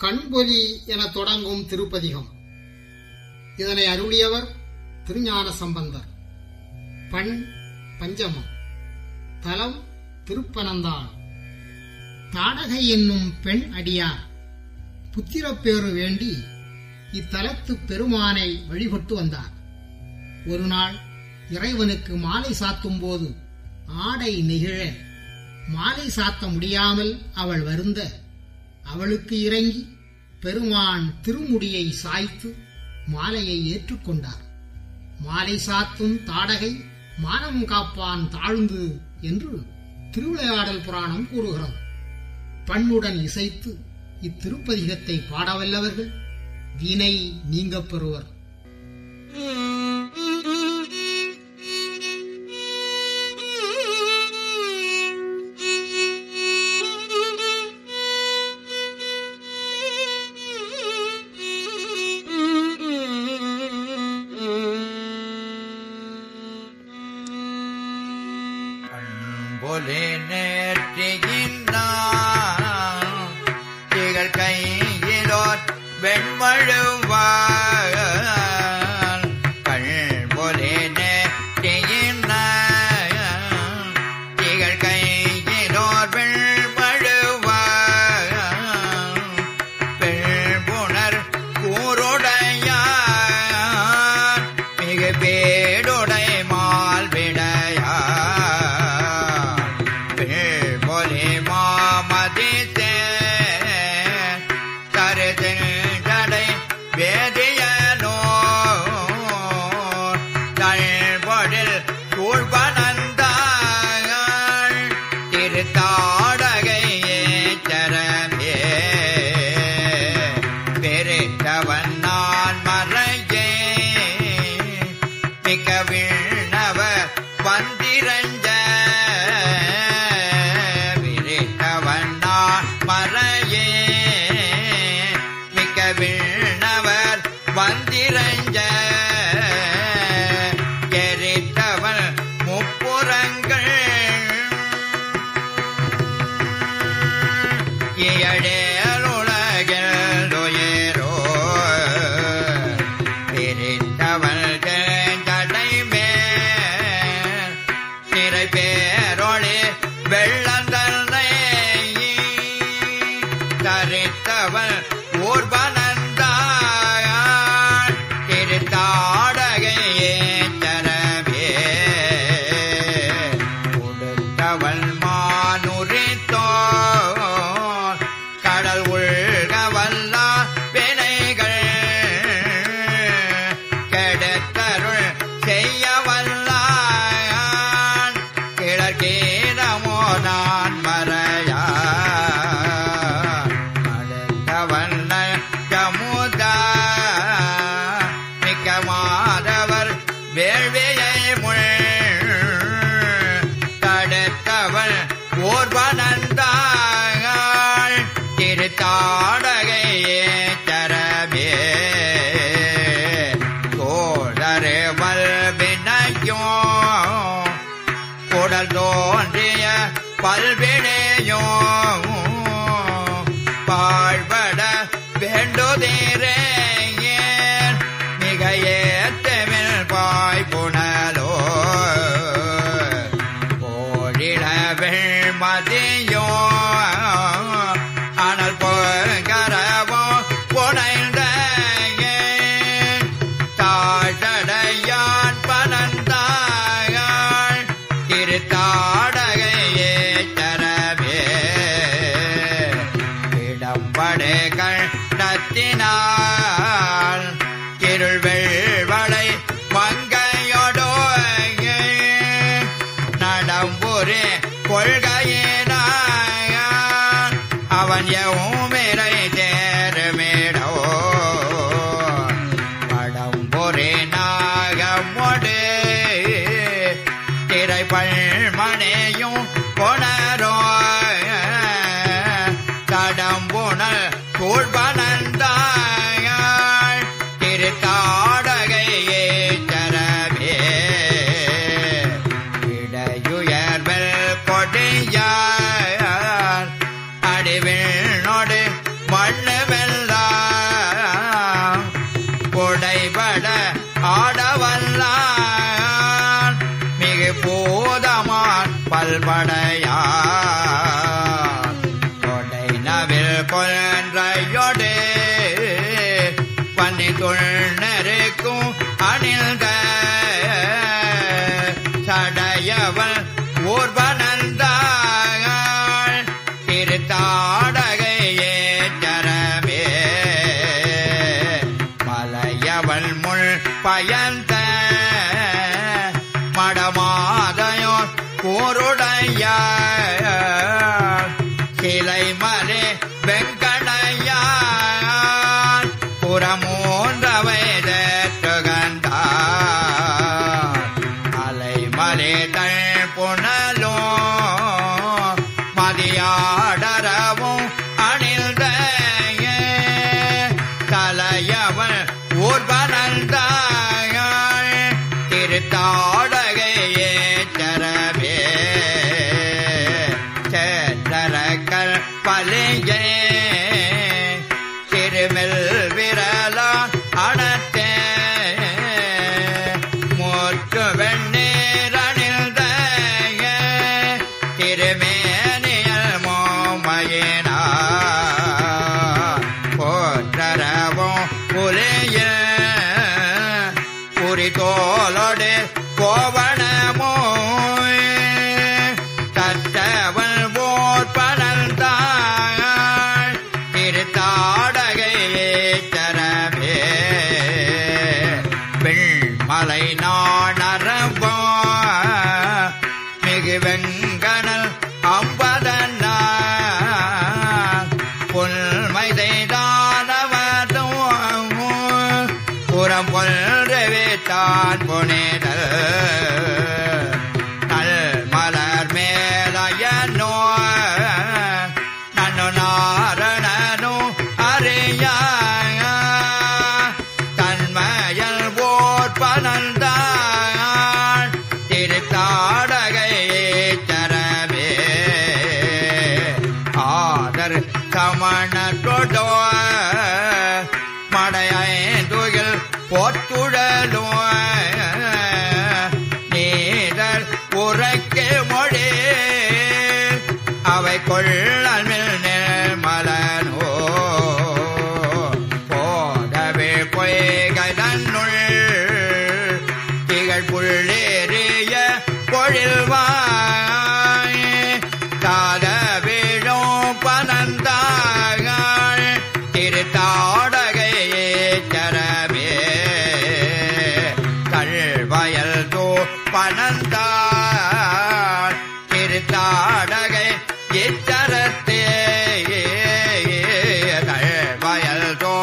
கண்பொலி என தொடங்கும் திருப்பதிகம் இதனை அருளியவர் திருஞான சம்பந்தர் பண் பஞ்சமம் தலம் திருப்பனந்தாள் தாடகை என்னும் பெண் அடியார் புத்திரப்பேறு வேண்டி இத்தலத்து பெருமானை வழிபட்டு வந்தார் ஒரு நாள் இறைவனுக்கு மாலை சாத்தும் போது ஆடை நெகிழ மாலை சாத்த முடியாமல் அவள் வருந்த அவளுக்கு இறங்கி பெருமான் திருமுடியை சாய்த்து மாலையை ஏற்றுக்கொண்டார் மாலை சாத்தும் தாடகை மானம் காப்பான் தாழ்ந்து என்று திருவிளையாடல் புராணம் கூறுகிறது பண்ணுடன் இசைத்து இத்திருப்பதிகத்தை பாடவல்லவர்கள் வினை நீங்கப் பெறுவர் அன்பொலி நேர்த்தியின்னான் திகழ் கையிலோர் வெண்மழுவான் கண்பொலி நேர்த்தியின்னான் திகழ் கையிலோர் வெண்மழுவான் பெண்புணர் கூருடையான் மிகு பேடுடை மால்விடையான் பெண்பொலி மாமதித்தே கருதடை வேதியனோ தழ்பொழில் சூழ்பனந்தாள் திருத்தாடகையே சரமே பெருத்தவன் நான் மறையே மிக விண்ணவ வந்திரஞ்ச விரித்தவன் நான் மறையே மிக்க விண்ணவர் வந்திரஞ்ச எரித்தவன் முப்புறங்கள் இயடேலுலகில் பிரித்தவள் தடைமே நிறை பேரொளி வெள்ளந்தன்னை தரித்தவள் ஊர்வனந்தாள் திருத்தாடகையே தரவே கொடுத்தவள் மானுரித்தோ கடல் உள்கவல்ல வினைகள் கெடுத்தருள் செய்ய வல்லான் கிழக்கீரமோ நான் மறையா அடுத்தவன் ஜமுதா மிக்க மாதவர் வேள்வியை முள் தடுத்தவள் ஓர்வனந்தாள் திருத்தாடகையே தரவே தோழரு வல்வினையோ உடல் தோன்றிய பல்வினையோ பாழ்பட வேண்டுதேரே மிக ஏத்தமிழ் பாய் புனலோ ஓடிட வெண்மதியோ அனல் பொங்கரவோ புனைந்த தாழடையான் பனந்தாள் திருத்தாடகையே தரவே இடம்படைகள் நத்தினாள் இருள் வெள்வளை மங்கையோடோ நடம்புரே கொள்கையினான் அவன் எவ்வுமிரை தேருமிடோ படம்புரே நாகமொடு திரைப்பழ்மனையும் கொணரோ கடம்புணல் சூழ்பனந்தாள் திருத்தாடகையே தரவே இடையுயர்வல் கொடியார் அடிவிண்ணோடு மண்ணு வெல்ல அலைமலை வெங்கடையான் புறமூன்றவை தேற்றுகந்தார் அலைமலை தள் புனலோ மதியாடரவும் அணிந்த தலையவன் ஊர்வனந்தாள் திருத்தாடகையே தரவே சேத்தரக்கல் பலியே திருமெல் விரலா அடத்தே மூச்சு வெண்ணீரணில் திருமேனியல் மோமையினா போற்றரவும் புலிய புரிதோலோடு கோவணமோ தத்தவள் போர் பனந்தாள் திருத்தாடகையே தரவே வெண்மலை நாணரவோ மிகு வெங்கனல் அம்பதன்னா புல்மைதானவதும் புறம் பொல்றவே தான் புனிதல் நல் மலர் மேலயனோ நன்னு நாரணனு அறியா தன்மயல் போர் பனந்தாள் திருத்தாடகையே தரவே ஆதர் சமணத்தொடோ மடையந்துகில் போத்துழலோ நீதர் உரைக்கு மொழி அவை கொள்ளல் மில் மலனோ போதவே பொய்கை தன்னுள் திகழ் புள்ளேறிய பொழில்வாய் தாத வீழும் பனந்தாள் திருத்தாடகையே தரவே கல்வயல் தோ பனந்தாள் திருத்தாடகை இச்சரத்தே கல்வயல் தோ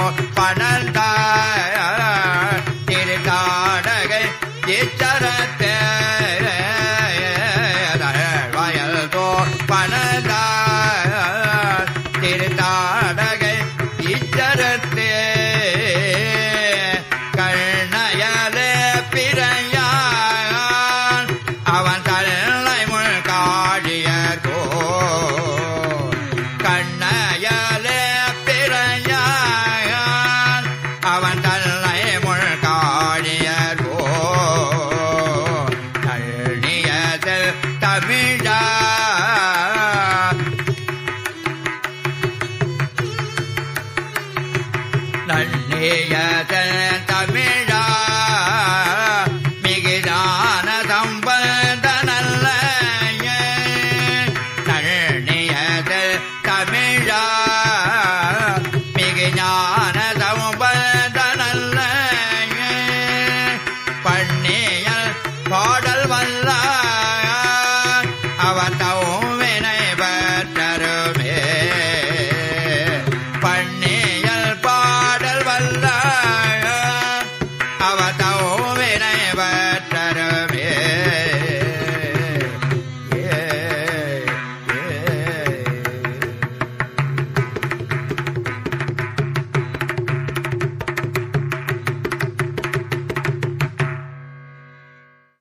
பனந்தாள் திருத்தாடகை இச்சரத்தே வயல் தோ பனதாள் திருத்தாடகை இச்சரத்தே கண்ணயலே பிறையான் அவன் தலை முள் காடியர்கோ கண்ணயலே பிறையான் அவன் தலை முள் காடியர்கோ தள்ளியதில் தமிழா நன்னியதன் தமிழா மிகுதான சம்பந்தனல்ல நன்னியதல் தமிழா மிகுஞான சம்பந்தனல்ல பண்ணியல் பாடல் வல்ல அவர் தவோ